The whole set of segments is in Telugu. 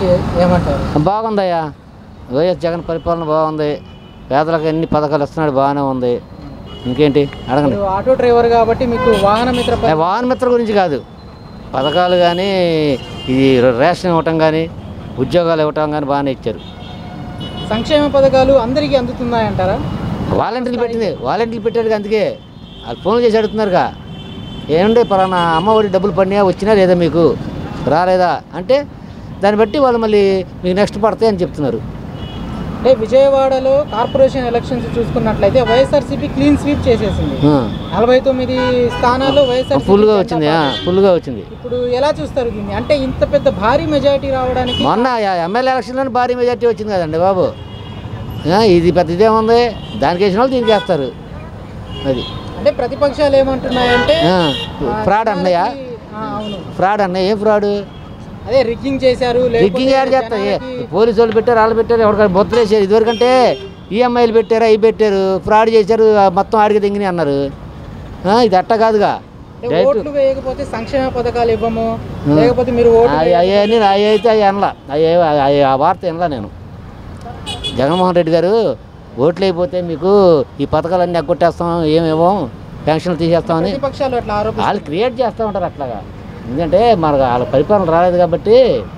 గురించి ఏమంటారు బాగుందయ్యా వైఎస్ జగన్ పరిపాలన బాగుంది పేదలకు ఎన్ని పథకాలు ఇస్తున్నాడు బాగానే ఉంది ఇంకేంటి అడగండి మీరు ఆటో డ్రైవర్ కాబట్టి మీకు వాహన మిత్ర ఏ, వాహన మిత్ర గురించి కాదు పథకాలు కానీ ఇది రేషన్ ఇవ్వటం కానీ ఉద్యోగాలు ఇవ్వటం కానీ బాగానే ఇచ్చారు సంక్షేమ పథకాలు అందరికీ అందుతున్నాయంటారా వాలంటీర్లు పెట్టింది వాలంటీర్లు పెట్టారు అందుకే వాళ్ళు ఫోన్లు చేసి అడుగుతున్నారుగా ఏమండి పలానా అమ్మఒడి డబ్బులు పడినా వచ్చినా లేదా మీకు రాలేదా అంటే దాన్ని బట్టి వాళ్ళు మళ్ళీ మీకు నెక్స్ట్ పడతాయి అని చెప్తున్నారు అంటే విజయవాడలో కార్పొరేషన్ ఎలక్షన్స్ చూసుకున్నట్లయితే వైఎస్ఆర్సీపీ క్లీన్ స్వీప్ చేసేసింది ఆ. నలభై తొమ్మిది స్థానాల్లో వైఎస్ఆర్ ఫుల్గా వచ్చింది ఆ, ఫుల్గా వచ్చింది ఇప్పుడు ఎలా చూస్తారు దీన్ని అంటే ఇంత పెద్ద భారీ మెజారిటీ రావడానికి మొన్న ఎమ్మెల్యే ఎలక్షన్లో భారీ మెజార్టీ వచ్చింది కదండి బాబు ఆ, ఇది పెద్ద ఇదేముంది దానికి వేసిన వాళ్ళు దీనికి వేస్తారు అది అంటే ప్రతిపక్షాలు ఏమంటున్నాయంటే ఆ, ఆ, ఫ్రాడ్ అన్నయ్యా జనాలకి- ఆ, అవును ఫ్రాడ్ అన్న ఏం ఫ్రాడ్ అదే రిగ్గింగ్ చేశారు రిగ్గింగ్ యాడ్ చేస్తారు ఏ, జనాలకి- పోలీసు వాళ్ళు పెట్టారు వాళ్ళు పెట్టారు ఎవరికైనా బొత్తులు వేసారు ఇదివరకంటే ఈఎంఐలు పెట్టారు అవి పెట్టారు ఫ్రాడ్ చేశారు ఆ మొత్తం ఆడికి దింగిని అన్నారు ఆ, ఇది అట్ట కాదుగా అంటే డైరెక్ట్ ఓట్లు వేయకపోతే సంక్షేమ పథకాలు ఇవ్వము లేకపోతే మీరు ఓట్లు అవి అవి అవి అయితే అవి అనలా అవి అవి ఆ వార్త వినలా నేను జగన్మోహన్ రెడ్డి గారు ఓట్లు అయిపోతే మీకు ఈ పథకాలన్నీ ఎగ్గొట్టేస్తాం ఏమేమో పెన్షన్లు తీసేస్తామని ప్రతిపక్షాలు అట్లా ఆరోపిస్తారు వాళ్ళు క్రియేట్ చేస్తూ ఉంటారు అట్లాగా ఎందుకంటే మనకు వాళ్ళ పరిపాలన రాలేదు కాబట్టి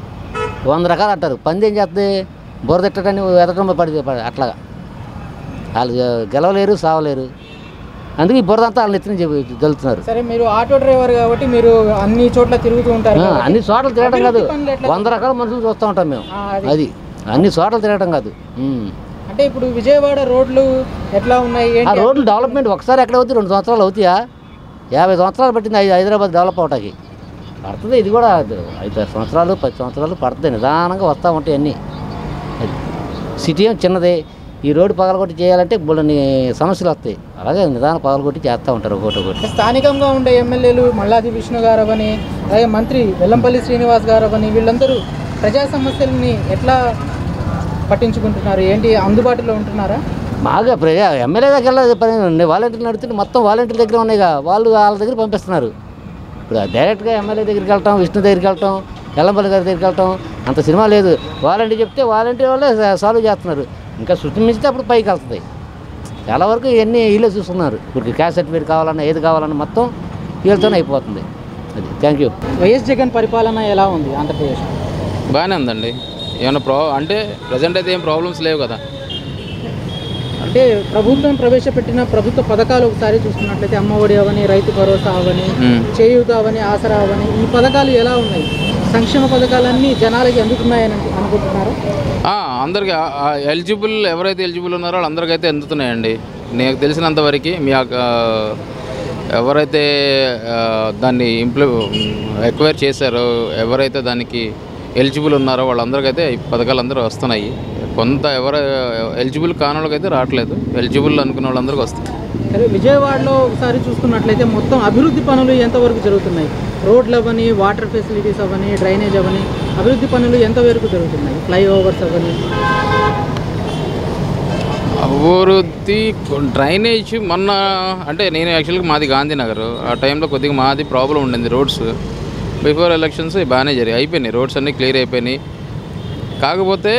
వంద రకాలు అంటారు పంది ఏం చేస్తుంది బురద ఎట్టడని ఎదటం పడి పడి- అట్లాగా వాళ్ళు గెలవలేరు సావలేరు అందుకే ఈ బురద అంతా వాళ్ళని ఎత్తున గెలుతున్నారు సరే మీరు ఆటో డ్రైవర్ కాబట్టి మీరు అన్ని చోట్ల తిరుగుతూ ఉంటారు ఆ, కాబట్టి అన్ని చోట్ల తిరగటం కాదు అభివృద్ధి పనులు ఎట్లా వంద రకాల మనుషులు చూస్తూ ఉంటాం మేము ఆ, అది. అది అన్ని చోట్ల తిరగటం కాదు ఉమ్. అంటే ఇప్పుడు విజయవాడ రోడ్లు ఎట్లా ఉన్నాయి ఆ ఏంటి రోడ్లు డెవలప్మెంట్ ఒకసారి ఎక్కడ అవుతుంది రెండు సంవత్సరాలు అవుతాయా యాభై సంవత్సరాలు పట్టింది హై- హైదరాబాద్ డెవలప్ అవటానికి పడుతుంది ఇది కూడా అది ఐదు ఆరు సంవత్సరాలు పది సంవత్సరాలు పడుతుంది నిదానంగా వస్తూ ఉంటాయి అన్నీ అది సిటీ ఏం చిన్నది ఈ రోడ్డు పగలగొట్టి చేయాలంటే బుల్లని సమస్యలు వస్తాయి అలాగే నిదానం పగలగొట్టి చేస్తూ ఉంటారు ఒకటి ఒకటి స్థానికంగా ఉండే ఎమ్మెల్యేలు మల్లాది విష్ణు గారు అవని అలాగే మంత్రి వెల్లంపల్లి శ్రీనివాస్ గారు అవని వీళ్ళందరూ ప్రజా సమస్యల్ని ఎట్లా పట్టించుకుంటున్నారు ఏంటి అందుబాటులో ఉంటున్నారా బాగా ప్రజా ఎమ్మెల్యే దగ్గర వెళ్ళదు పని ఉంది. వాలంటీర్లు నడుతుంటే మొత్తం వాలంటీర్ దగ్గర ఉన్నాయిగా వాళ్ళు వాళ్ళ దగ్గర పంపిస్తున్నారు ఇప్పుడు డైరెక్ట్గా ఎమ్మెల్యే దగ్గరికి వెళ్ళటం విష్ణు దగ్గరికి వెళ్ళటం ఎల్లంపల్లి గారి దగ్గరికి వెళ్ళటం అంత సినిమా లేదు వాలంటీర్ చెప్తే వాలంటీర్ వాళ్ళే సా- సాల్వ్ చేస్తున్నారు ఇంకా శృతి మించితే అప్పుడు పైకి వెళ్తుంది చాలా వరకు ఇవన్నీ వీళ్ళే చూస్తున్నారు ఇప్పుడు క్యాష్ సర్టిఫికేట్ కావాలన్నా ఏది కావాలన్నా మొత్తం వీళ్ళతోనే అయిపోతుంది అది థ్యాంక్ యూ వైఎస్ జగన్ పరిపాలన ఎలా ఉంది ఆంధ్రప్రదేశ్ బాగానే ఉందండి ఏమైనా ప్రా అంటే ప్రజెంట్ అయితే ఏం ప్రాబ్లమ్స్ లేవు కదా అంటే ప్రభుత్వం ప్రవేశపెట్టిన ప్రభుత్వ పథకాలు ఒకసారి చూసుకున్నట్లయితే అమ్మఒడి అవని రైతు భరోసా అవని మ్మ్. చేయూత అవని ఆసరా అవని ఈ పథకాలు ఎలా ఉన్నాయి సంక్షేమ పథకాలన్నీ జనాలకి అందుతున్నాయని అనుకుంటున్నారు ఆ, అందరికి ఎలిజిబుల్ ఎవరైతే ఎలిజిబుల్ ఉన్నారో వాళ్ళందరికైతే అందుతున్నాయండి నాకు తెలిసినంత వరకు మీ యొక్క, ఎవరైతే ఆ, దాన్ని ఇంప్లి ఎక్వైర్ చేశారో ఎవరైతే దానికి ఎలిజిబుల్ ఉన్నారో వాళ్ళందరికైతే ఈ పథకాలు అందరూ వస్తున్నాయి కొంత ఎవరు ఎలిజిబుల్ కాని వాళ్ళకైతే రావట్లేదు ఎలిజిబుల్ అనుకున్న వాళ్ళందరికీ వస్తాయి సరే విజయవాడలో ఒకసారి చూసుకున్నట్లయితే మొత్తం అభివృద్ధి పనులు ఎంతవరకు జరుగుతున్నాయి రోడ్లు అవని వాటర్ ఫెసిలిటీస్ అవని డ్రైనేజ్ అవని అభివృద్ధి పనులు ఎంతవరకు జరుగుతున్నాయి ఫ్లైఓవర్స్ అవని అభివృద్ధి డ్రైనేజ్ మొన్న అంటే నేను యాక్చువల్గా మాది గాంధీనగర్ ఆ టైంలో కొద్దిగా మాది ప్రాబ్లం ఉండింది రోడ్స్ బిఫోర్ ఎలక్షన్స్ బాగానే జరిగాయి అయిపోయినాయి రోడ్స్ అన్నీ క్లియర్ అయిపోయినాయి కాకపోతే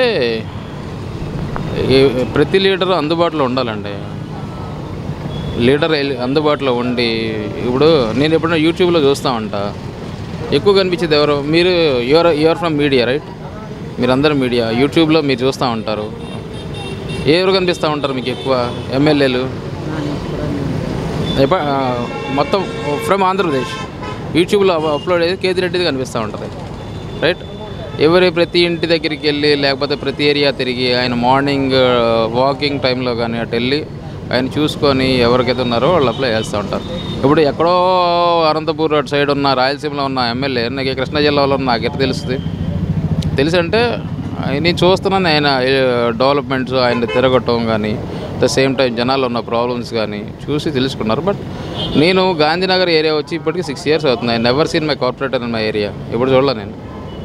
ఈ ప్రతి లీడర్ అందుబాటులో ఉండాలండి లీడర్ ఎల్- అందుబాటులో ఉండి ఇప్పుడు నేను ఎప్పుడైనా యూట్యూబ్లో చూస్తూ ఉంటా ఎక్కువ కనిపించేది ఎవరు మీరు your your from media right మీరందరూ మీడియా యూట్యూబ్లో మీరు చూస్తూ ఉంటారు ఎవరు కనిపిస్తూ ఉంటారు మీకు ఎక్కువ ఎమ్మెల్యేలు ఎప్ప- ఆ, మొత్తం ఫ్రమ్ ఆంధ్రప్రదేశ్ యూట్యూబ్లో అప్- అప్లోడ్ అయితే కేతిరెడ్డిది కనిపిస్తూ ఉంటుంది రైట్ ఎవరి ప్రతి ఇంటి దగ్గరికి వెళ్ళి లేకపోతే ప్రతి ఏరియా తిరిగి ఆయన మార్నింగ్ వాకింగ్ టైంలో కానీ అటు వెళ్ళి ఆయన చూసుకొని ఎవరికైతే ఉన్నారో వాళ్ళు అప్లై చేస్తూ ఉంటారు ఇప్పుడు ఎక్కడో అనంతపూర్ అటు సైడ్ ఉన్న రాయలసీమలో ఉన్న ఎమ్మెల్యే నాకు ఈ కృష్ణా జిల్లాలో ఉన్న నాకు ఎట్లా తెలుస్తుంది తెలుసు అంటే ఆయన నేను చూస్తున్నాను ఆయన డెవలప్మెంట్స్ ఆయన తిరగటం కానీ ద సేమ్ టైం జనాల్లో ఉన్న ప్రాబ్లమ్స్ కానీ చూసి తెలుసుకున్నారు బట్ నేను గాంధీనగర్ ఏరియా వచ్చి ఇప్పటికి సిక్స్ ఇయర్స్ అవుతుంది I never seen my corporator in my area ఇప్పుడు చూడలే నేను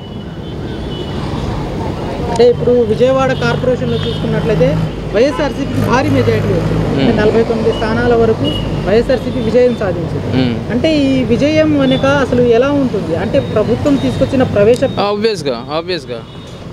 అంటే ఇప్పుడు విజయవాడ కార్పొరేషన్లో చూసుకున్నట్లయితే వైఎస్ఆర్సీపీకి భారీ మెజారిటీ వచ్చింది అంటే నలభై తొమ్మిది స్థానాల వరకు వైఎస్ఆర్సీపీ విజయం సాధించింది మ్మ్. అంటే ఈ విజయం వెనుక అసలు ఎలా ఉంటుంది అంటే ప్రభుత్వం తీసుకొచ్చిన ప్రవేశ ఆబ్వియస్గా ఆబ్వియస్గా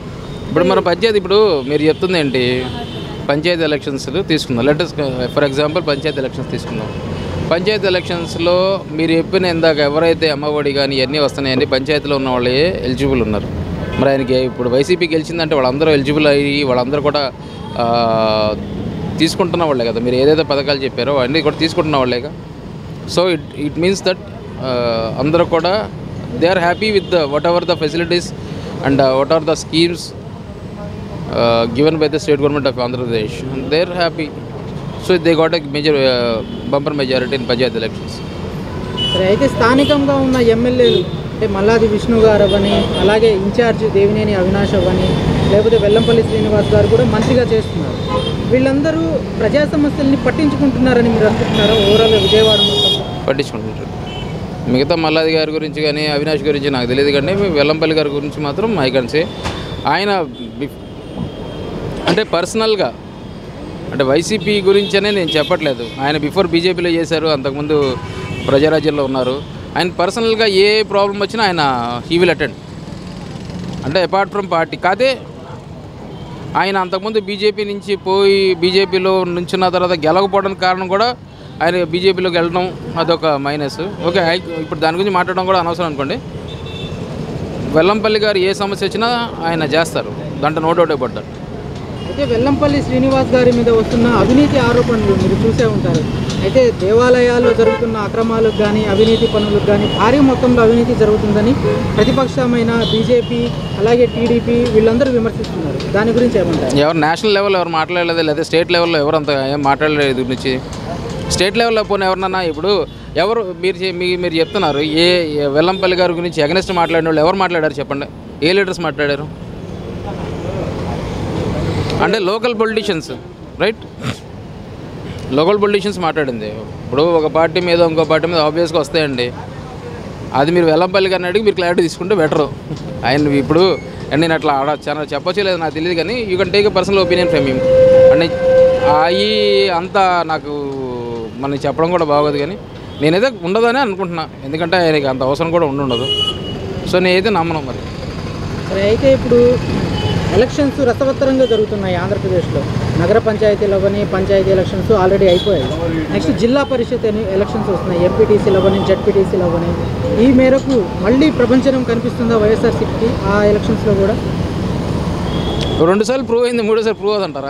ఇప్పుడు మన పంచాయతీ ఇప్పుడు మీరు చెప్తుంది ఏంటి పంచాయతీ ఎలక్షన్స్ తీసుకుందాం letters for example panchayat elections తీసుకుందాం పంచాయతీ ఎలక్షన్స్లో మీరు చెప్పిన ఇందాక ఎవరైతే అమ్మఒడి కానీ ఇవన్నీ వస్తున్నాయని పంచాయతీలో ఉన్న వాళ్ళే ఎలిజిబుల్ ఉన్నారు మరి ఆయనకి ఇప్పుడు వైసీపీ గెలిచిందంటే వాళ్ళందరూ ఎలిజిబుల్ అయ్యి వాళ్ళందరూ కూడా ఆ, తీసుకుంటున్న వాళ్ళే కదా మీరు ఏదైతే పథకాలు చెప్పారో అన్నీ కూడా తీసుకుంటున్న వాళ్ళేగా so it it means that అందరూ కూడా they are happy with the whatever the facilities and what are the schemes given by the state government of Andhra Pradesh they are happy so they got a major bumper majority in panchayat elections సరే అయితే స్థానికంగా ఉన్న ఎమ్మెల్యేలు అంటే మల్లాది విష్ణు గారు అవని అలాగే ఇన్ఛార్జ్ దేవినేని అవినాష్ అవని లేకపోతే వెల్లంపల్లి శ్రీనివాస్ గారు కూడా మంత్రిగా చేస్తున్నారు వీళ్ళందరూ ప్రజా సమస్యల్ని పట్టించుకుంటున్నారని మీరు అనుకుంటున్నారా ఓవరాల్ విజయవాడ మొత్తం పట్టించుకుంటుంటారు మిగతా మల్లాది గారి గురించి కానీ అవినాష్ గురించి నాకు తెలియదు కానీ వెల్లంపల్లి గారి గురించి మాత్రం ఐ కెన్ సే ఆయన బిఫ్- అంటే పర్సనల్గా అంటే వైసీపీ గురించనే నేను చెప్పట్లేదు ఆయన బిఫోర్ బీజేపీలో చేశారు అంతకుముందు ప్రజారాజ్యంలో ఉన్నారు ఆయన పర్సనల్గా ఏ ప్రాబ్లం వచ్చినా ఆయన హీ విల్ అటెండ్ అంటే అపార్ట్ ఫ్రమ్ పార్టీ కాదే ఆయన అంతకుముందు బీజేపీ నుంచి పోయి బీజేపీలో నుంచున్న తర్వాత గెలకపోవడానికి కారణం కూడా ఆయన బీజేపీలోకి వెళ్ళడం అదొక మైనస్ ఓకే ఐ- ఇప్పుడు దాని గురించి మాట్లాడడం కూడా అనవసరం అనుకోండి వెల్లంపల్లి గారు ఏ సమస్య వచ్చినా ఆయన చేస్తారు దాంట్లో నో డౌట్ అబౌట్ దట్ అయితే వెల్లంపల్లి శ్రీనివాస్ గారి మీద వస్తున్న అవినీతి ఆరోపణలు మీరు చూసే ఉంటారు అయితే దేవాలయాల్లో జరుగుతున్న అక్రమాలకు కానీ అవినీతి పనులకు కానీ భారీ మొత్తంలో అవినీతి జరుగుతుందని ప్రతిపక్షమైన బీజేపీ అలాగే టీడీపీ వీళ్ళందరూ విమర్శిస్తున్నారు దాని గురించి ఏమంటారు ఎవరు నేషనల్ లెవెల్లో ఎవరు మాట్లాడలేదు లేదా స్టేట్ లెవెల్లో ఎవరు అంత ఏం మాట్లాడలేదు దీని గురించి స్టేట్ లెవెల్లో పోనీ ఎవరన్నా ఇప్పుడు ఎవరు మీరు చే- మీ మీరు చెప్తున్నారు ఏ ఏ వెల్లంపల్లి గారి గురించి ఎగనెస్ట్ మాట్లాడిన వాళ్ళు ఎవరు మాట్లాడారు చెప్పండి ఏ లీడర్స్ మాట్లాడారు అంటే local politicians right local politicians మాట్లాడింది ఇప్పుడు ఒక పార్టీ మీద ఇంకో పార్టీ మీద ఆబ్వియస్గా వస్తాయండి అది మీరు వెల్లంపల్లి గారిని అడిగి మీరు క్లారిటీ తీసుకుంటే బెటరు ఆయన ఇప్పుడు అండ్ నేను అట్లా ఆడ చాలా చెప్పొచ్చు లేదు నాకు తెలియదు కానీ you can take a personal opinion from him అంటే అవి అంతా నాకు మనకి చెప్పడం కూడా బాగోదు కానీ నేనైతే ఉండదని అనుకుంటున్నా ఎందుకంటే ఆయనకి అంత అవసరం కూడా ఉండుండదు సో నేనైతే నమ్మను మరి సరే అయితే ఇప్పుడు ఎలక్షన్స్ రసవత్తరంగా జరుగుతున్నాయి ఆంధ్రప్రదేశ్లో నగర పంచాయతీలు అవని పంచాయతీ ఎలక్షన్స్ ఆల్రెడీ అయిపోయాయి నెక్స్ట్ జిల్లా పరిషత్ అని ఎలక్షన్స్ వస్తున్నాయి ఎంపీటీసీలు అవని జడ్పీటీసీలు అవని ఈ మేరకు మళ్ళీ ప్రపంచం కనిపిస్తుందా వైఎస్ఆర్సీపీకి ఆ ఎలక్షన్స్లో కూడా రెండు సార్లు ప్రూవ్ అయింది మూడోసారి ప్రూవ్ అవుతుంటారా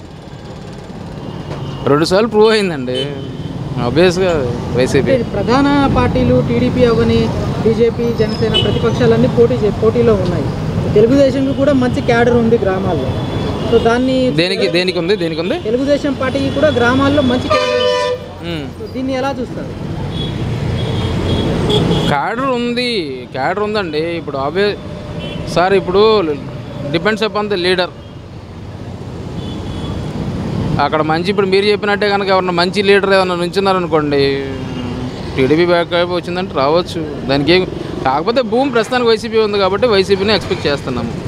రెండు సార్లు ప్రూవ్ అయిందండి ఆబ్వియస్గా వైసీపీ అంటే ప్రధాన పార్టీలు టీడీపీ అవని బీజేపీ జనసేన ప్రతిపక్షాలన్నీ పోటీ చే- పోటీలో ఉన్నాయి తెలుగుదేశంకి కూడా మంచి క్యాడర్ ఉంది గ్రామాల్లో సో దాన్ని దేనికి దేనికి ఉంది దేనికి ఉంది తెలుగుదేశం పార్టీకి కూడా గ్రామాల్లో మంచి క్యాడర్ ఉంది మ్మ్. సో దీన్ని ఎలా చూస్తారు క్యాడర్ ఉంది క్యాడర్ ఉందండి ఇప్పుడు ఆబ్వియస్ సార్ ఇప్పుడు డిపెండ్స్ అపాన్ ద లీడర్ అక్కడ మంచి ఇప్పుడు మీరు చెప్పినట్టే కనుక ఎవరన్నా మంచి లీడర్ ఏదైనా నుంచున్నారనుకోండి టీడీపీ బ్యాక్ వచ్చిందంటే రావచ్చు దానికి ఏం కాకపోతే భూమి ప్రస్తుతానికి వైసీపీ ఉంది కాబట్టి వైసీపీని ఎక్స్పెక్ట్ చేస్తున్నాము